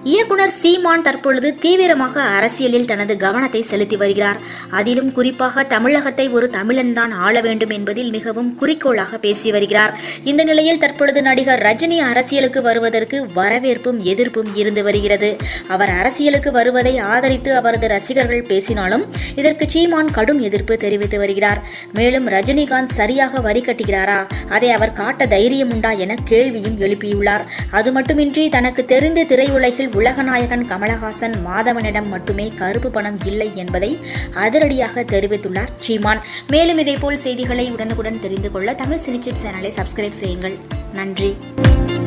இயக்குனர் சீமான் தற்பொழுது தீவிரமாக அரசியலில் தனது கவனத்தை செலுத்தி வருகிறார் அதிலும் குறிப்பாக தமிழகத்தை ஒரு தமிழன் தான் ஆள வேண்டும் என்பதில் மிகவும் குறிக்கோளாக பேசி வருகிறார் இந்த நிலையில் தற்பொழுது நடிகர் ரஜினி அரசியலுக்கு வருவதற்கு வரவேற்பும் எதிர்ப்பும் இருந்து வருகிறது அவர் அரசியலுக்கு வருவதை ஆதரித்து அவரது ரசிகர்கள் பேசினாலும் இதற்கு சீமான் கடும் எதிர்ப்பு தெரிவித்து வருகிறார் மேலும் ரஜினிகாந்த் சரியாக வரி கட்டுகிறாரா அதை அவர் காட்ட தைரியம் உண்டா என கேள்வியும் எழுப்பியுள்ளார் அது மட்டுமின்றி தனக்கு தெரிந்த திரையுலகில் உலகநாயகன் கமலஹாசன் மாதவனிடம் மட்டுமே கருப்பு பணம் இல்லை என்பதை அதிரடியாக தெரிவித்துள்ளார் சீமான் மேலும் இதேபோல் செய்திகளை உடனுக்குடன் தெரிந்து கொள்ள தமிழ் சினிச்சிப் சேனலை சப்ஸ்கிரைப் செய்யுங்கள் நன்றி